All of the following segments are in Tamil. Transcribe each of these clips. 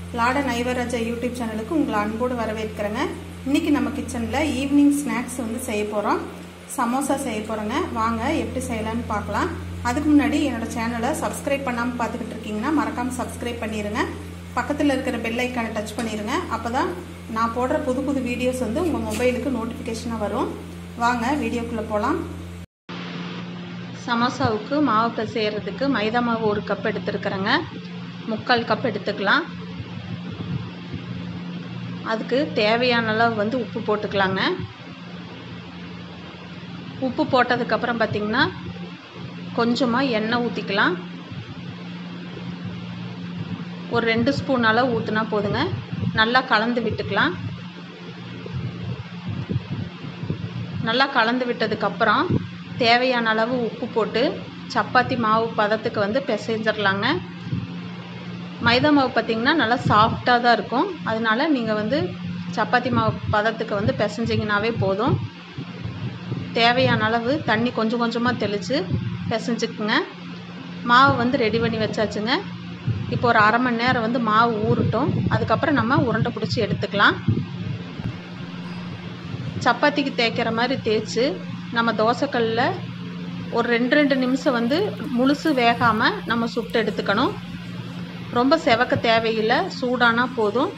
லாட நைவராஜா யூடியூப் சேனலுக்கு உங்களை அன்போடு வரவேற்கிறேங்க இன்னைக்கு நம்ம கிச்சனில் ஈவினிங் ஸ்நாக்ஸ் வந்து செய்ய போகிறோம் சமோசா செய்ய போகிறோங்க வாங்க எப்படி செய்யலாம்னு பார்க்கலாம் அதுக்கு முன்னாடி என்னோட சேனலை சப்ஸ்கிரைப் பண்ணாமல் பார்த்துக்கிட்டு இருக்கீங்கன்னா மறக்காமல் சப்ஸ்கிரைப் பண்ணிடுங்க பக்கத்தில் இருக்கிற பெல் ஐக்கானை டச் பண்ணிடுங்க அப்போ தான் நான் போடுற புது புது வீடியோஸ் வந்து உங்கள் மொபைலுக்கு நோட்டிஃபிகேஷனாக வரும் வாங்க வீடியோக்குள்ளே போகலாம் சமோசாவுக்கு மாவு பிசையறதுக்கு மைதா மாவு ஒரு கப் எடுத்துருக்குறேங்க முக்கால் கப் எடுத்துக்கலாம் அதுக்கு தேவையான அளவு வந்து உப்பு போட்டுக்கலாங்க உப்பு போட்டதுக்கப்புறம் பார்த்திங்கன்னா கொஞ்சமாக எண்ணெய் ஊற்றிக்கலாம் ஒரு ரெண்டு ஸ்பூன் அளவு ஊற்றினா போதுங்க நல்லா கலந்து விட்டுக்கலாம் நல்லா கலந்து விட்டதுக்கப்புறம் தேவையான அளவு உப்பு போட்டு சப்பாத்தி மாவு பதத்துக்கு வந்து பிசைஞ்சிடலாங்க மைதா மாவு பார்த்திங்கன்னா நல்லா சாஃப்டாக தான் இருக்கும் அதனால நீங்கள் வந்து சப்பாத்தி மாவு பதத்துக்கு வந்து பிசைஞ்சிங்கனாவே போதும் தேவையான அளவு தண்ணி கொஞ்சம் கொஞ்சமாக தெளித்து பிசைஞ்சுக்குங்க மாவு வந்து ரெடி பண்ணி வச்சாச்சுங்க இப்போ ஒரு அரை மணி நேரம் வந்து மாவு ஊறட்டும் அதுக்கப்புறம் நம்ம உருண்டை பிடிச்சி எடுத்துக்கலாம் சப்பாத்திக்கு தேய்க்கிற மாதிரி தேய்ச்சி நம்ம தோசைக்கல்லில் ஒரு ரெண்டு ரெண்டு நிமிஷம் வந்து முழுசு வேகாமல் நம்ம சுட்டு எடுத்துக்கணும் ரொம்ப செவக்க தேவையில்லை சூடானா போதும்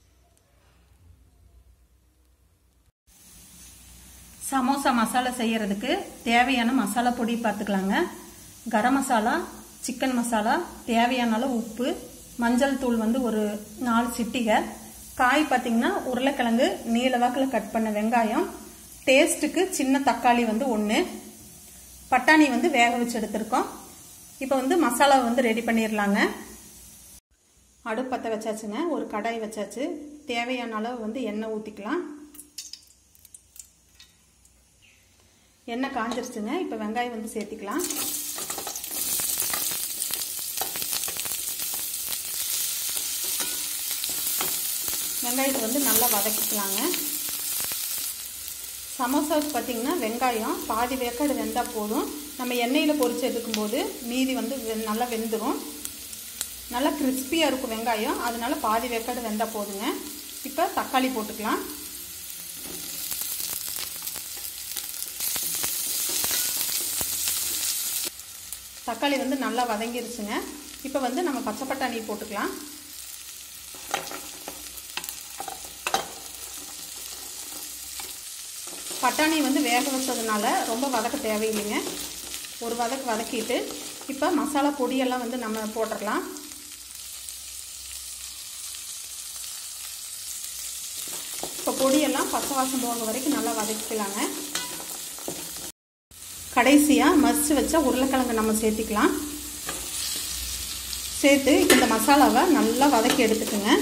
சமோசா மசாலா செய்யறதுக்கு தேவையான மசாலா பொடி பார்த்துக்கலாங்க கரம் மசாலா சிக்கன் மசாலா தேவையான அளவு உப்பு மஞ்சள் தூள் வந்து ஒரு நாலு சிட்டிகை காய் பார்த்தீங்கன்னா உருளைக்கிழங்கு நீல வாக்கில் கட் பண்ண வெங்காயம் டேஸ்ட்டுக்கு சின்ன தக்காளி வந்து ஒன்று பட்டாணி வந்து வேக வச்சு எடுத்திருக்கோம் இப்போ வந்து மசாலா வந்து ரெடி பண்ணிடலாங்க அடுப்பத்தை வச்சாச்சுங்க ஒரு கடாய் வச்சாச்சு தேவையான அளவு வந்து எண்ணெய் ஊற்றிக்கலாம் எண்ணெய் காஞ்சிருச்சுங்க இப்போ வெங்காயம் வந்து சேர்த்திக்கலாம் வெங்காயத்தை வந்து நல்லா வதக்கிக்கலாங்க சமோசாவுக்கு பார்த்திங்கன்னா வெங்காயம் பாதி வேக்காடு வெந்தால் போதும் நம்ம எண்ணெயில் பொரிச்சு எடுக்கும்போது மீதி வந்து நல்லா வெந்துடும் நல்லா கிறிஸ்பியாக இருக்கும் வெங்காயம் அதனால பாதி வேக்காடு வெந்தால் போதுங்க இப்போ தக்காளி போட்டுக்கலாம் தக்காளி வந்து நல்லா வதங்கிருச்சுங்க இப்போ வந்து நம்ம பச்சை பட்டாணி போட்டுக்கலாம் பட்டாணி வந்து வேக வச்சதுனால ரொம்ப வதக்க தேவையில்லைங்க ஒரு வதக்கு வதக்கிட்டு இப்போ மசாலா பொடியெல்லாம் வந்து நம்ம போட்டுடலாம் இப்போ பொடியெல்லாம் பச்சை வாசம் போக வரைக்கும் நல்லா வதக்கிக்கலாங்க கடைசியாக மசிச்சு வச்ச உருளைக்கிழங்கு நம்ம சேர்த்திக்கலாம் சேர்த்து இந்த மசாலாவை நல்லா வதக்கி எடுத்துக்கோங்க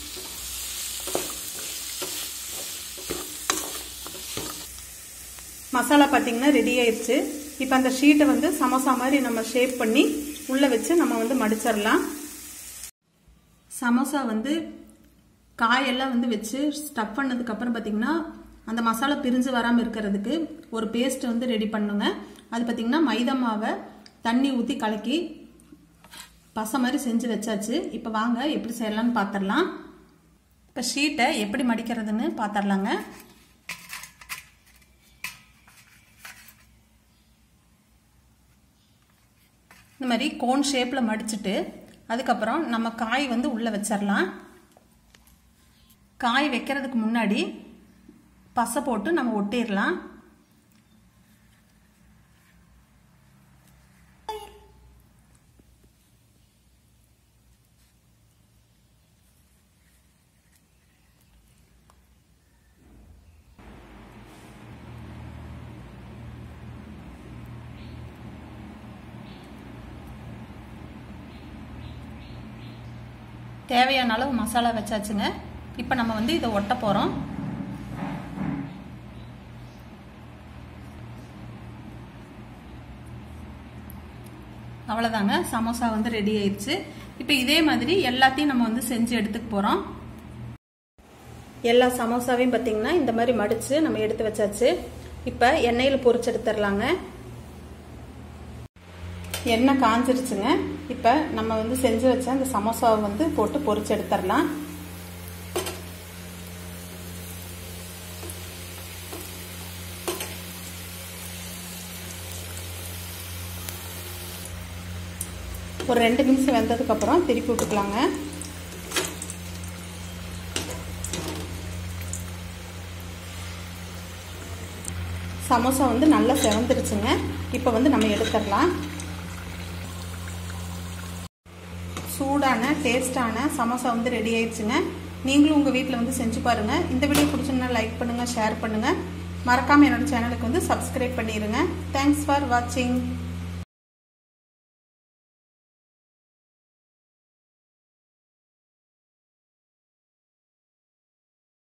மசாலா பார்த்திங்கன்னா ரெடி ஆயிடுச்சு இப்போ அந்த ஷீட்டை வந்து சமோசா மாதிரி நம்ம ஷேப் பண்ணி உள்ளே வச்சு நம்ம வந்து மடிச்சிடலாம் சமோசா வந்து காயெல்லாம் வந்து வச்சு ஸ்டஃப் பண்ணதுக்கப்புறம் பார்த்திங்கன்னா அந்த மசாலா பிரிஞ்சு வராமல் இருக்கிறதுக்கு ஒரு பேஸ்ட் வந்து ரெடி பண்ணுங்க அது பார்த்திங்கன்னா மைதா மாவை தண்ணி ஊற்றி கலக்கி பசை மாதிரி செஞ்சு வச்சாச்சு இப்போ வாங்க எப்படி செய்யலாம்னு பார்த்துடலாம் இப்போ ஷீட்டை எப்படி மடிக்கிறதுன்னு பார்த்துடலாங்க இந்த மாதிரி கோன் ஷேப்பில் மடிச்சுட்டு அதுக்கப்புறம் நம்ம காய் வந்து உள்ளே வச்சிடலாம் காய் வைக்கிறதுக்கு முன்னாடி பசை போட்டு நம்ம ஒட்டிடலாம் தேவையான அளவு மசாலா வச்சாச்சுங்க இப்போ நம்ம வந்து இதை ஒட்ட போகிறோம் அவ்வளோதாங்க சமோசா வந்து ரெடி ஆயிடுச்சு இப்போ இதே மாதிரி எல்லாத்தையும் நம்ம வந்து செஞ்சு எடுத்துக்க போகிறோம் எல்லா சமோசாவையும் பார்த்தீங்கன்னா இந்த மாதிரி மடித்து நம்ம எடுத்து வச்சாச்சு இப்போ எண்ணெயில் பொரிச்சு எடுத்துடலாங்க எண்ணெய் காஞ்சிருச்சுங்க இப்போ நம்ம வந்து செஞ்சு வச்ச அந்த சமோசாவை வந்து போட்டு பொரிச்சு எடுத்துடலாம் ஒரு ரெண்டு நிமிஷம் வெந்ததுக்கப்புறம் திருப்பி விட்டுக்கலாங்க சமோசா வந்து நல்லா செவந்துருச்சுங்க இப்போ வந்து நம்ம எடுத்துடலாம் சூடான டேஸ்டான சமோசா வந்து ரெடி ஆயிடுச்சுங்க நீங்களும் உங்கள் வீட்டில் வந்து செஞ்சு பாருங்கள் இந்த வீடியோ பிடிச்சிருந்தா லைக் பண்ணுங்கள் ஷேர் பண்ணுங்கள் மறக்காமல் என்னோட சேனலுக்கு வந்து சப்ஸ்கிரைப் பண்ணிடுங்க தேங்க்ஸ் ஃபார் வாட்சிங்